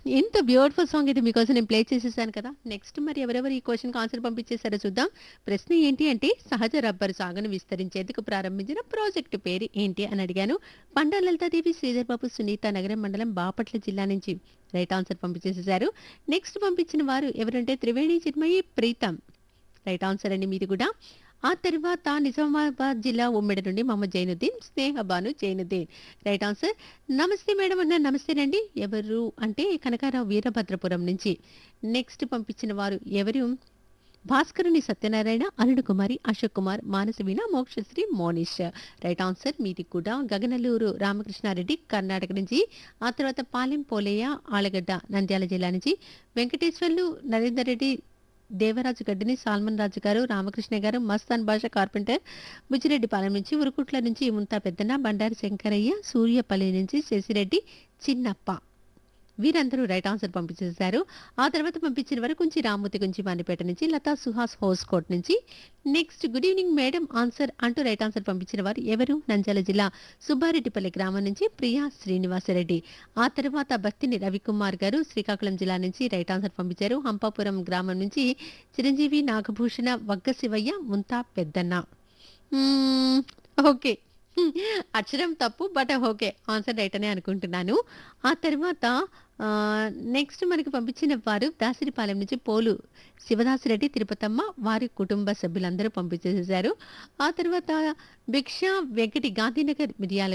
ఎంత beautiful song అయితే మీకోసం నేను ప్లే చేసేసాను కదా నెక్స్ట్ మరి ఎవరెవరు ఈ క్వశ్చన్ ఆన్సర్ పంపించేశారో చూద్దాం ప్రశ్న ఏంటి అంటే సహజ రబ్బరు సాగును విస్తరించేందుకు ప్రారంభించిన ప్రాజెక్టు పేరు ఏంటి అని అడిగాను పండా లలితాదేవి శ్రీధర్ బాబు సునీత నగరం మండలం బాపట్ల జిల్లా నుంచి రైట్ ఆన్సర్ పంపించేసేశారు నెక్స్ట్ పంపించిన వారు ఎవరంటే త్రివేణి చిన్మయి ప్రీతం రైట్ ఆన్సర్ అండి మీది కూడా ఆ తర్వాత నిజామాబాద్ జిల్లా ఉమ్మెడ నుండి మహమ్మద్ జైనుద్దీన్ స్నేహబాను జైనుద్దీన్ రైట్ ఆన్సర్ నమస్తే మేడం అన్న నమస్తేనండి ఎవరు అంటే కనకారావు వీరభద్రపురం నుంచి నెక్స్ట్ పంపించిన వారు ఎవరు భాస్కరుని సత్యనారాయణ అరుణ్ కుమారి అశోక్ కుమార్ మానసవీణ మోక్షశ్రీ మోనిష్ రైట్ ఆన్సర్ మీది కూడా గగనలూరు రామకృష్ణారెడ్డి కర్ణాటక నుంచి ఆ తర్వాత పాలెం పోలేయ ఆలగడ్డ నంద్యాల జిల్లా నుంచి వెంకటేశ్వర్లు నరేందర్ రెడ్డి దేవరాజు గడ్డిని సాల్మన్ రాజు గారు రామకృష్ణ గారు మస్తాన్ భాష కార్పెంటర్ బుచ్చిరెడ్డిపాలెం నుంచి ఉరుకుట్ల నుంచి ముంతా పెద్దన్న బండారి శంకరయ్య సూర్యపల్లి నుంచి శశిరెడ్డి చిన్నప్ప వీరందరూ రైట్ ఆన్సర్ పంపించేశారు ఆ తర్వాత పంపించిన వరకు కొంచెం రామూర్తి గురించి వాణిపేట నుంచి లతా సుహాస్ హౌస్ కోట్ నుంచి next good evening madam answer అంటూ రైట్ ఆన్సర్ పంపించిన వారు ఎవరు నంద్యాల జిల్లా సుబ్బారెడ్డిపల్లి గ్రామం నుంచి ప్రియా శ్రీనివాసరెడ్డి ఆ తర్వాత భక్తిని రవికుమార్ గారు శ్రీకాకుళం జిల్లా నుంచి రైట్ ఆన్సర్ పంపించారు హంపాపురం గ్రామం నుంచి చిరంజీవి నాగభూషణ వగ్గ శివయ్య ముంతా పెద్దన్న మ్మ్, ఓకే హ్మ్, అక్షరం తప్పు బట్ ఓకే ఆన్సర్ రైట్ అనే అనుకుంటున్నాను ఆ తర్వాత ఆ, నెక్స్ట్ మనకి పంపించిన వారు దాసిరిపాలెం నుంచి పోలు శివదాసిరెడ్డి తిరుపతమ్మ వారి కుటుంబ సభ్యులందరూ పంపించేసేశారు ఆ తర్వాత భిక్ష వెంకటి గాంధీనగర్ మిర్యాల